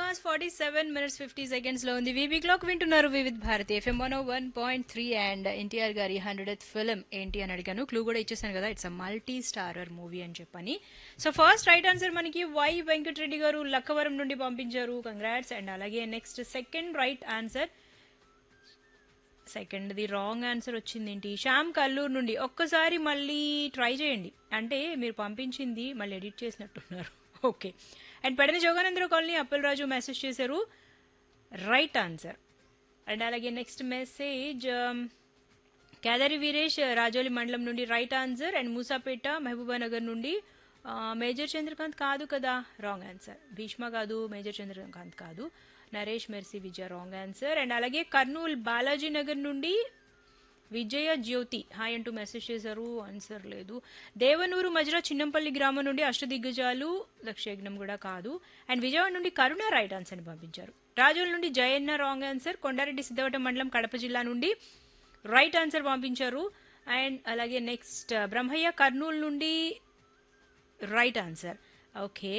hours forty seven minutes fifty seconds లో ఉంది VB clock వింటున్నారు Vividh Bharati FM one one point three and NTR గారి hundred film ఏంటి అని అడిగాను క్లూ కూడా ఇచ్చేసాను కదా it's uh multi starrer movie అని చెప్పని సో ఫస్ట్ రైట్ ఆన్సర్ మనకి వై వెంకటరెడ్డి గారు లక్కవరం నుండి పంపించారు కంగ్రాట్స్ అండ్ అలాగే next second right answer second the wrong answer వచ్చింది ఏంటి శ్యామ్ కల్లూరు నుండి ఒక్కసారి మళ్ళీ ట్రై చేయండి అంటే మీరు పంపించింది మళ్ళీ ఎడిట్ చేసినట్టున్నారు okay and Pedana Joganandra colony Appalaraju message చేశారు రైట్ ఆన్సర్ అండ్ అలాగే నెక్స్ట్ మెసేజ్ కేదారి వీరేష్ రాజోలి మండలం నుండి right answer and Musapeta Mahabubnagar నుండి ఆ, మేజర్ చంద్రకాంత్ కాదు కదా రాంగ్ ఆన్సర్ భీష్మ కాదు మేజర్ చంద్రకాంత్ కాదు Naresh Mercy Vijaya wrong answer and అలాగే కర్నూలు బాలాజీ నగర్ నుండి విజయ జ్యోతి హాయ్ అంటూ మెసేజ్ చేశారు ఆన్సర్ లేదు దేవనూరు మజ్రా చిన్నంపల్లి గ్రామం నుండి అష్టదిగ్గజాలు లక్ష్యజ్ఞం కూడా కాదు అండ్ విజయవాడ నుండి కరుణ రైట్ ఆన్సర్ ని పంపించారు రాజోల్ నుండి జయన్న రాంగ్ ఆన్సర్ కొండారెడ్డి సిద్ధవటం మండలం కడప జిల్లా నుండి రైట్ ఆన్సర్ పంపించారు అండ్ అలాగే నెక్స్ట్ బ్రహ్మయ్య కర్నూలు నుండి రైట్ ఆన్సర్ ఓకే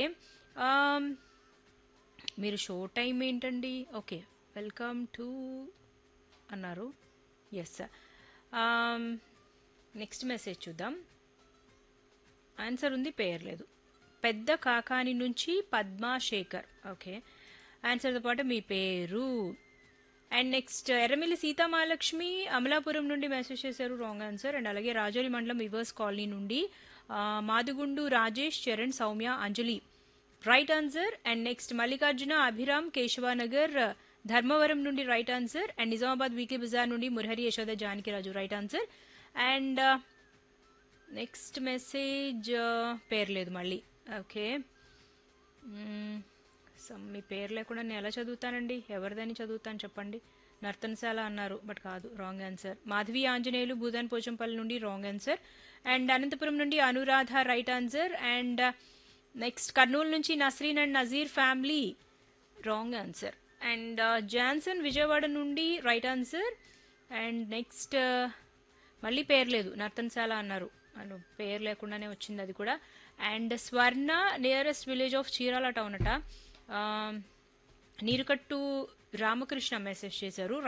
మీరు షో టైం ఏంటండి ఓకే వెల్కమ్ టు అన్నారు ఎస్ సార్ నెక్స్ట్ మెసేజ్ చూద్దాం ఆన్సర్ ఉంది పేరు లేదు పెద్ద కాకాని నుంచి పద్మా శేఖర్ ఓకే ఆన్సర్తో పాటు మీ పేరు అండ్ నెక్స్ట్ ఎర్రమిల్లి సీతామహాలక్ష్మి అమలాపురం నుండి మెసేజ్ చేశారు రాంగ్ ఆన్సర్ అండ్ అలాగే రాజోలి మండలం వివర్స్ కాలనీ నుండి ఆ, Madugundu Rajesh Charan Soumya Anjali right answer and next Mallikarjuna Abhiram Keshavanagar Dharmavaram నుండి right answer and Nizamabad weekly బజార్ నుండి Murahari Yashoda Janakiraju right answer and next message పేరు లేదు మళ్ళీ ఓకే సో మీ పేరు లేకుండా నేను ఎలా చదువుతానండి ఎవరిదని చదువుతాను చెప్పండి నర్తనశాల అన్నారు బట్ కాదు రాంగ్ ఆన్సర్ మాధవి ఆంజనేయులు భూదాన్ పోచంపల్లి నుండి రాంగ్ ఆన్సర్ అండ్ అనంతపురం నుండి Anuradha right answer and next Kurnool నుంచి Nasreen and Nazeer family wrong answer and Johnson Vijayawada నుండి రైట్ ఆన్సర్ అండ్ నెక్స్ట్ మళ్ళీ పేరు లేదు నర్తనశాల అన్నారు అను పేరు లేకుండానే వచ్చింది అది కూడా and Swarna nearest village of Chirala town అట ఆ, నీరుకట్టు రామకృష్ణ మెసేజ్ చేశారు